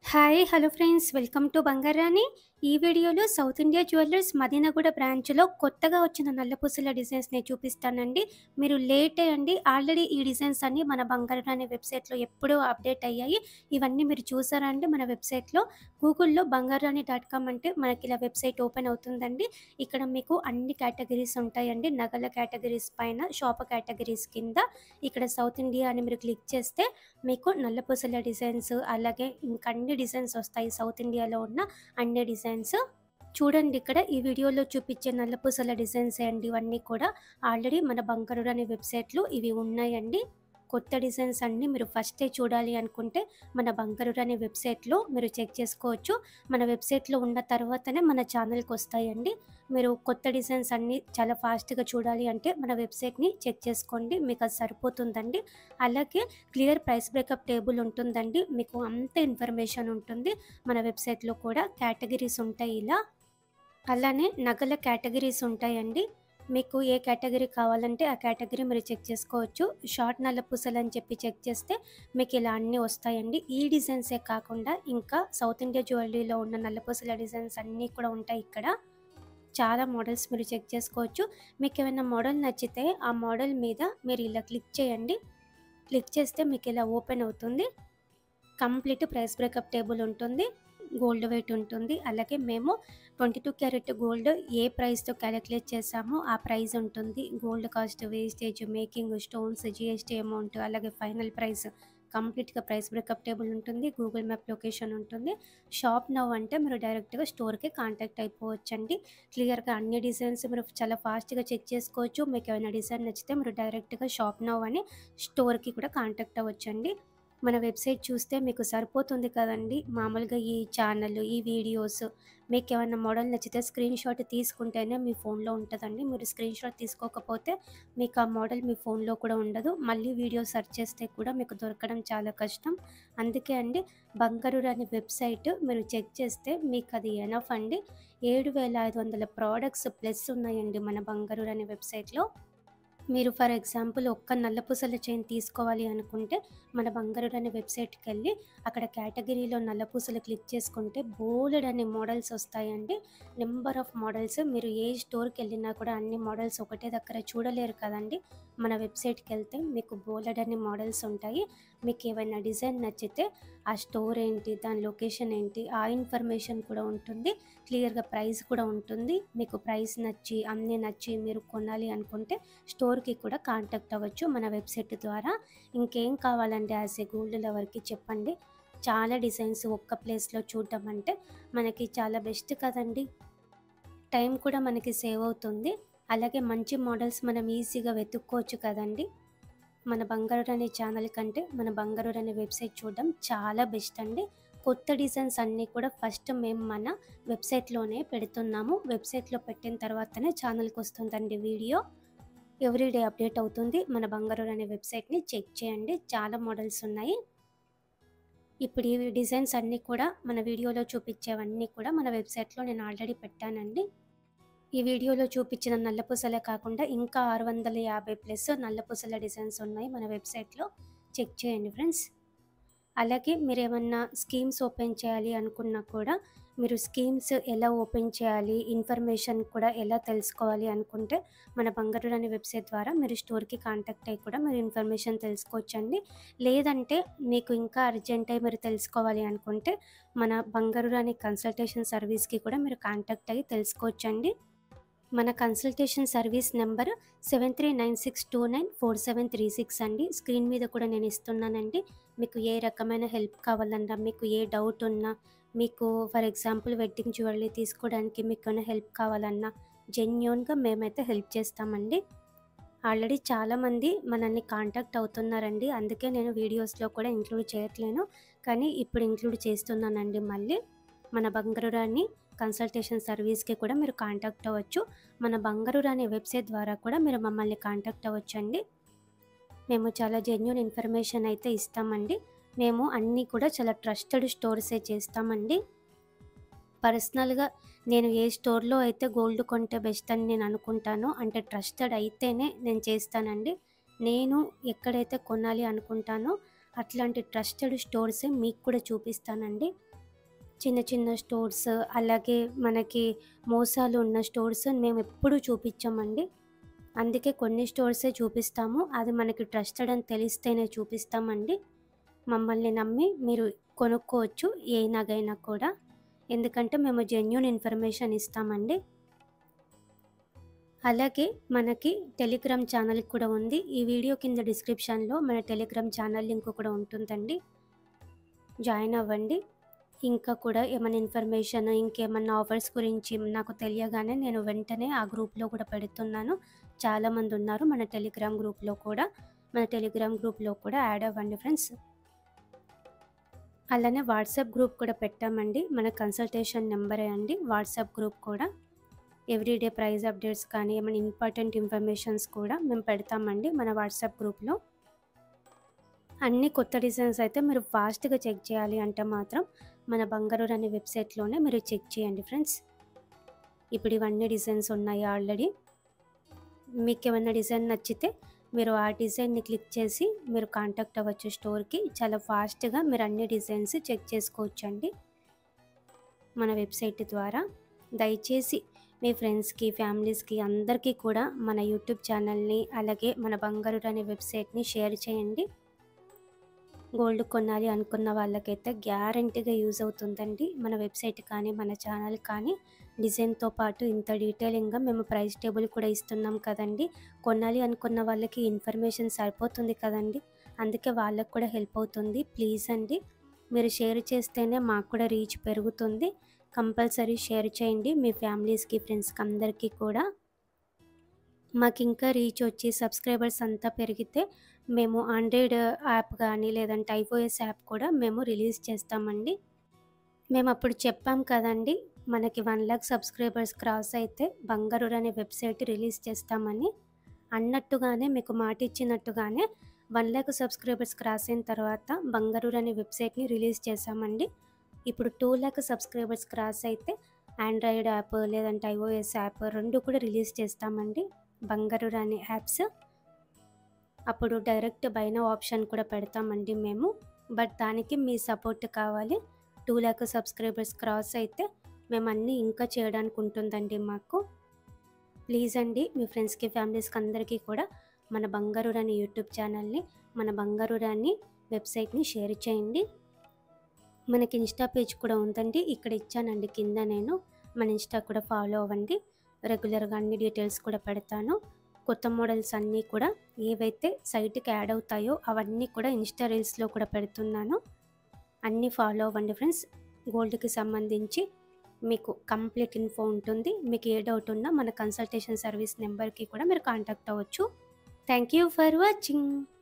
hi hello friends welcome to Bangarani ఈ వీడియోలో south India jewellers మదీనగూడ బ్రాంచ్లో కొత్తగా వచ్చిన నల్లపూసల డిజైన్స్ నేను చూపిస్తానండి మీరు లేట్ అయ్యండి ఆల్రెడీ ఈ డిజైన్స్ అన్ని మన బంగారాణి వెబ్సైట్లో ఎప్పుడో అప్డేట్ అయ్యాయి ఇవన్నీ మీరు చూసారండి మన వెబ్సైట్లో గూగుల్లో బంగారాణి డాట్ కామ్ అంటే మనకి ఇలా వెబ్సైట్ ఓపెన్ అవుతుందండి ఇక్కడ మీకు అన్ని కేటగిరీస్ ఉంటాయండి నగల కేటగిరీస్ పైన షాప్ కేటగిరీస్ కింద ఇక్కడ సౌత్ ఇండియా అని మీరు క్లిక్ చేస్తే మీకు నల్లపూసల డిజైన్స్ అలాగే ఇంకా అన్ని డిజైన్స్ వస్తాయి సౌత్ ఇండియాలో ఉన్న అన్ని డిజైన్స్ చూడండి ఇక్కడ ఈ వీడియోలో చూపించే నల్లపూసల డిజైన్స్ అండి ఇవన్నీ కూడా ఆల్రెడీ మన బంగారు అనే వెబ్సైట్లో ఇవి ఉన్నాయండి కొత్త డిజైన్స్ అన్ని మీరు ఫస్టే చూడాలి అనుకుంటే మన బంగారు అనే వెబ్సైట్లో మీరు చెక్ చేసుకోవచ్చు మన వెబ్సైట్లో ఉన్న తర్వాతనే మన ఛానల్కి వస్తాయండి మీరు కొత్త డిజైన్స్ అన్ని చాలా ఫాస్ట్గా చూడాలి అంటే మన వెబ్సైట్ని చెక్ చేసుకోండి మీకు అది సరిపోతుందండి అలాగే క్లియర్ ప్రైస్ బ్రేకప్ టేబుల్ ఉంటుందండి మీకు అంత ఇన్ఫర్మేషన్ ఉంటుంది మన వెబ్సైట్లో కూడా కేటగిరీస్ ఉంటాయి ఇలా అలానే నగల కేటగిరీస్ ఉంటాయండి మీకు ఏ కేటగిరీ కావాలంటే ఆ కేటగిరీ మీరు చెక్ చేసుకోవచ్చు షార్ట్ నల్ల పూసలు అని చెప్పి చెక్ చేస్తే మీకు ఇలా అన్నీ వస్తాయండి ఈ డిజైన్సే కాకుండా ఇంకా సౌత్ ఇండియా జ్యువెలరీలో ఉన్న నల్లపూసల డిజైన్స్ అన్నీ కూడా ఉంటాయి ఇక్కడ చాలా మోడల్స్ మీరు చెక్ చేసుకోవచ్చు మీకు ఏమైనా మోడల్ నచ్చితే ఆ మోడల్ మీద మీరు ఇలా క్లిక్ చేయండి క్లిక్ చేస్తే మీకు ఇలా ఓపెన్ అవుతుంది కంప్లీట్ ప్రైస్ బ్రేకప్ టేబుల్ ఉంటుంది గోల్డ్ వెయిట్ ఉంటుంది అలాగే మేము ట్వంటీ టూ క్యారెట్ గోల్డ్ ఏ ప్రైస్తో క్యాలిక్యులేట్ చేసామో ఆ ప్రైస్ ఉంటుంది gold cost wastage making stones GST amount అలాగే ఫైనల్ ప్రైస్ కంప్లీట్గా ప్రైస్ బ్రేకప్ టేబుల్ ఉంటుంది గూగుల్ మ్యాప్ లొకేషన్ ఉంటుంది షాప్ నవ్ అంటే మీరు డైరెక్ట్గా స్టోర్కి కాంటాక్ట్ అయిపోవచ్చండి క్లియర్గా అన్ని డిజైన్స్ మీరు చాలా ఫాస్ట్గా చెక్ చేసుకోవచ్చు మీకు ఏమైనా డిజైన్ నచ్చితే మీరు డైరెక్ట్గా షాప్ నవ్ అని స్టోర్కి కూడా కాంటాక్ట్ అవ్వచ్చండి మన వెబ్సైట్ చూస్తే మీకు సరిపోతుంది కదండి మామూలుగా ఈ ఛానల్ ఈ వీడియోస్ మీకు ఏమైనా మోడల్ నచ్చితే స్క్రీన్ షాట్ తీసుకుంటేనే మీ ఫోన్లో ఉంటుందండి మీరు స్క్రీన్ షాట్ తీసుకోకపోతే మీకు ఆ మోడల్ మీ ఫోన్లో కూడా ఉండదు మళ్ళీ వీడియో సెర్చ్ చేస్తే కూడా మీకు దొరకడం చాలా కష్టం అందుకే అండి బంగారు అనే వెబ్సైట్ మీరు చెక్ చేస్తే మీకు అది ఎనఫ్ అండి ఏడు వేల ఐదు వందల ప్రోడక్ట్స్ ప్లస్ ఉన్నాయండి మన బంగారు అనే వెబ్సైట్లో మీరు ఫర్ ఎగ్జాంపుల్ ఒక్క నల్లపూసల చైన్ తీసుకోవాలి అనుకుంటే మన బంగారు అనే వెబ్సైట్కి వెళ్ళి అక్కడ కేటగిరీలో నల్లపూసలు క్లిక్ చేసుకుంటే బోలెడ్ అనే మోడల్స్ వస్తాయండి నెంబర్ ఆఫ్ మోడల్స్ మీరు ఏ స్టోర్కి వెళ్ళినా కూడా అన్ని మోడల్స్ ఒకటే దగ్గర చూడలేరు కదండి మన వెబ్సైట్కి వెళ్తే మీకు బోలెడ్ అనే మోడల్స్ ఉంటాయి మీకు ఏమైనా డిజైన్ నచ్చితే ఆ స్టోర్ ఏంటి దాని లొకేషన్ ఏంటి ఆ ఇన్ఫర్మేషన్ కూడా ఉంటుంది క్లియర్గా ప్రైస్ కూడా ఉంటుంది మీకు ప్రైస్ నచ్చి అన్నీ నచ్చి మీరు కొనాలి అనుకుంటే స్టోర్కి కూడా కాంటాక్ట్ అవ్వచ్చు మన వెబ్సైట్ ద్వారా ఇంకేం కావాలంటే యాజ్ ఏ గోల్డ్ లవర్కి చెప్పండి చాలా డిజైన్స్ ఒక్క ప్లేస్లో చూడటం అంటే మనకి చాలా బెస్ట్ కదండి టైం కూడా మనకి సేవ్ అవుతుంది అలాగే మంచి మోడల్స్ మనం ఈజీగా వెతుక్కోవచ్చు కదండి మన బంగారు అనే ఛానల్ కంటే మన బంగారు అనే వెబ్సైట్ చూడడం చాలా బెస్ట్ అండి కొత్త డిజైన్స్ అన్నీ కూడా ఫస్ట్ మేము మన వెబ్సైట్లోనే పెడుతున్నాము వెబ్సైట్లో పెట్టిన తర్వాతనే ఛానల్కి వస్తుందండి వీడియో ఎవ్రీడే అప్డేట్ అవుతుంది మన బంగారు అనే వెబ్సైట్ని చెక్ చేయండి చాలా మోడల్స్ ఉన్నాయి ఇప్పుడు ఈ డిజైన్స్ అన్నీ కూడా మన వీడియోలో చూపించేవన్నీ కూడా మన వెబ్సైట్లో నేను ఆల్రెడీ పెట్టానండి ఈ వీడియోలో చూపించిన నల్లపూసలే కాకుండా ఇంకా ఆరు వందల యాభై ప్లస్ నల్లపూసల డిజైన్స్ ఉన్నాయి మన వెబ్సైట్లో చెక్ చేయండి ఫ్రెండ్స్ అలాగే మీరు ఏమన్నా స్కీమ్స్ ఓపెన్ చేయాలి అనుకున్నా కూడా మీరు స్కీమ్స్ ఎలా ఓపెన్ చేయాలి ఇన్ఫర్మేషన్ కూడా ఎలా తెలుసుకోవాలి అనుకుంటే మన బంగారు అనే వెబ్సైట్ ద్వారా మీరు స్టోర్కి కాంటాక్ట్ అయ్యి కూడా మీరు ఇన్ఫర్మేషన్ తెలుసుకోవచ్చండి లేదంటే మీకు ఇంకా అర్జెంట్ అయ్యి మీరు తెలుసుకోవాలి అనుకుంటే మన బంగారు అనే కన్సల్టేషన్ సర్వీస్కి కూడా మీరు కాంటాక్ట్ అయ్యి తెలుసుకోవచ్చండి మన consultation service number seven three nine six two nine four seven three six అండి స్క్రీన్ మీద కూడా నేను ఇస్తున్నానండి మీకు ఏ రకమైన హెల్ప్ కావాలన్నా మీకు ఏ డౌట్ ఉన్నా మీకు ఫర్ ఎగ్జాంపుల్ వెడ్డింగ్ జ్యువెలరీ తీసుకోవడానికి మీకు ఏమైనా హెల్ప్ కావాలన్నా జెన్యున్గా మేమైతే హెల్ప్ చేస్తామండి ఆల్రెడీ చాలామంది మనల్ని కాంటాక్ట్ అవుతున్నారండి అందుకే నేను వీడియోస్లో కూడా ఇంక్లూడ్ చేయట్లేను కానీ ఇప్పుడు ఇంక్లూడ్ చేస్తున్నానండి మళ్ళీ మన బంగారు రాణి కన్సల్టేషన్ సర్వీస్కి కూడా మీరు కాంటాక్ట్ అవ్వచ్చు మన బంగారు రాణి వెబ్సైట్ ద్వారా కూడా మీరు మమ్మల్ని కాంటాక్ట్ అవ్వచ్చు అండి మేము చాలా జెన్యున్ ఇన్ఫర్మేషన్ అయితే ఇస్తామండి మేము అన్నీ కూడా చాలా ట్రస్టెడ్ స్టోర్సే చేస్తామండి పర్సనల్గా నేను ఏ స్టోర్లో అయితే గోల్డ్ కొంటే బెస్ట్ అని నేను అనుకుంటానో అంటే ట్రస్టెడ్ అయితేనే నేను చేస్తానండి నేను ఎక్కడైతే కొనాలి అనుకుంటానో అట్లాంటి ట్రస్టెడ్ స్టోర్సే మీకు కూడా చూపిస్తానండి చిన్న చిన్న స్టోర్స్ అలాగే మనకి మోసాలు ఉన్న స్టోర్స్ మేము ఎప్పుడూ చూపించామండి అందుకే కొన్ని స్టోర్సే చూపిస్తాము అది మనకి ట్రస్టెడ్ అని తెలిస్తేనే చూపిస్తామండి మమ్మల్ని నమ్మి మీరు కొనుక్కోవచ్చు ఏ నగైనా కూడా ఎందుకంటే మేము జెన్యున్ ఇన్ఫర్మేషన్ ఇస్తామండి అలాగే మనకి టెలిగ్రామ్ ఛానల్ కూడా ఉంది ఈ వీడియో కింద డిస్క్రిప్షన్లో మన టెలిగ్రామ్ ఛానల్ లింక్ కూడా ఉంటుందండి జాయిన్ అవ్వండి ఇంకా కూడా ఏమైనా ఇన్ఫర్మేషన్ ఇంకేమన్నా ఆఫర్స్ గురించి నాకు తెలియగానే నేను వెంటనే ఆ గ్రూప్లో కూడా పెడుతున్నాను చాలామంది ఉన్నారు మన టెలిగ్రామ్ గ్రూప్లో కూడా మన టెలిగ్రామ్ గ్రూప్లో కూడా యాడ్ అవ్వండి ఫ్రెండ్స్ అలానే వాట్సాప్ గ్రూప్ కూడా పెట్టామండి మన కన్సల్టేషన్ నెంబరే అండి వాట్సాప్ గ్రూప్ కూడా ఎవ్రీడే ప్రైజ్ అప్డేట్స్ కానీ ఏమైనా ఇంపార్టెంట్ ఇన్ఫర్మేషన్స్ కూడా మేము పెడతామండి మన వాట్సాప్ గ్రూప్లో అన్ని కొత్త డిజైన్స్ అయితే మీరు ఫాస్ట్గా చెక్ చేయాలి అంటే మాత్రం మన బంగారు అనే వెబ్సైట్లోనే మీరు చెక్ చేయండి ఫ్రెండ్స్ ఇప్పుడు ఇవన్నీ డిజైన్స్ ఉన్నాయి ఆల్రెడీ మీకు ఏమైనా డిజైన్ నచ్చితే మీరు ఆ డిజైన్ని క్లిక్ చేసి మీరు కాంటాక్ట్ అవ్వచ్చు స్టోర్కి చాలా ఫాస్ట్గా మీరు అన్ని డిజైన్స్ చెక్ చేసుకోవచ్చండి మన వెబ్సైట్ ద్వారా దయచేసి మీ ఫ్రెండ్స్కి ఫ్యామిలీస్కి అందరికీ కూడా మన యూట్యూబ్ ఛానల్ని అలాగే మన బంగారు అనే వెబ్సైట్ని షేర్ చేయండి గోల్డ్ కొనాలి అనుకున్న వాళ్ళకైతే గ్యారంటీగా యూజ్ అవుతుందండి మన వెబ్సైట్ కానీ మన ఛానల్ కానీ డిజైన్తో పాటు ఇంత డీటెయిలింగ్గా మేము ప్రైస్ టేబుల్ కూడా ఇస్తున్నాం కదండి కొనాలి అనుకున్న వాళ్ళకి ఇన్ఫర్మేషన్ సరిపోతుంది కదండి అందుకే వాళ్ళకు కూడా హెల్ప్ అవుతుంది ప్లీజ్ అండి మీరు షేర్ చేస్తేనే మాకు కూడా రీచ్ పెరుగుతుంది కంపల్సరీ షేర్ చేయండి మీ ఫ్యామిలీస్కి ఫ్రెండ్స్కి అందరికీ కూడా మాకు ఇంకా రీచ్ వచ్చి సబ్స్క్రైబర్స్ అంతా పెరిగితే మేము ఆండ్రాయిడ్ యాప్ కానీ లేదంటే ఐఓఎస్ యాప్ కూడా మేము రిలీజ్ చేస్తామండి మేము అప్పుడు చెప్పాం కదండి మనకి వన్ ల్యాక్ సబ్స్క్రైబర్స్ క్రాస్ అయితే బంగారు అనే వెబ్సైట్ రిలీజ్ చేస్తామని అన్నట్టుగానే మీకు మాట ఇచ్చినట్టుగానే వన్ ల్యాక్ సబ్స్క్రైబర్స్ క్రాస్ అయిన తర్వాత బంగారు అనే వెబ్సైట్ని రిలీజ్ చేసామండి ఇప్పుడు టూ ల్యాక్ సబ్స్క్రైబర్స్ క్రాస్ అయితే ఆండ్రాయిడ్ యాప్ లేదంటే ఐఓఎస్ యాప్ రెండు కూడా రిలీజ్ చేస్తామండి బంగారు అనే యాప్స్ అప్పుడు డైరెక్ట్ బైన ఆప్షన్ కూడా పెడతామండి మేము బట్ దానికి మీ సపోర్ట్ కావాలి టూ ల్యాక్ సబ్స్క్రైబర్స్ క్రాస్ అయితే మేము అన్నీ ఇంకా చేయడానికి ఉంటుందండి మాకు ప్లీజ్ అండి మీ ఫ్రెండ్స్కి ఫ్యామిలీస్కి అందరికీ కూడా మన బంగారు రాణి యూట్యూబ్ ఛానల్ని మన బంగారు రాణి వెబ్సైట్ని షేర్ చేయండి మనకి ఇన్స్టా పేజ్ కూడా ఉందండి ఇక్కడ ఇచ్చానండి కింద నేను మన ఇన్స్టా కూడా ఫాలో అవ్వండి రెగ్యులర్గా అన్ని డీటెయిల్స్ కూడా పెడతాను కొత్త మోడల్స్ అన్నీ కూడా ఏవైతే సైట్కి యాడ్ అవుతాయో అవన్నీ కూడా ఇన్స్టా రీల్స్లో కూడా పెడుతున్నాను అన్నీ ఫాలో అవ్వండి ఫ్రెండ్స్ గోల్డ్కి సంబంధించి మీకు కంప్లీట్ ఇన్ఫో ఉంటుంది మీకు ఏ డౌట్ ఉన్నా మన కన్సల్టేషన్ సర్వీస్ నెంబర్కి కూడా మీరు కాంటాక్ట్ అవ్వచ్చు థ్యాంక్ యూ ఫర్ వాచింగ్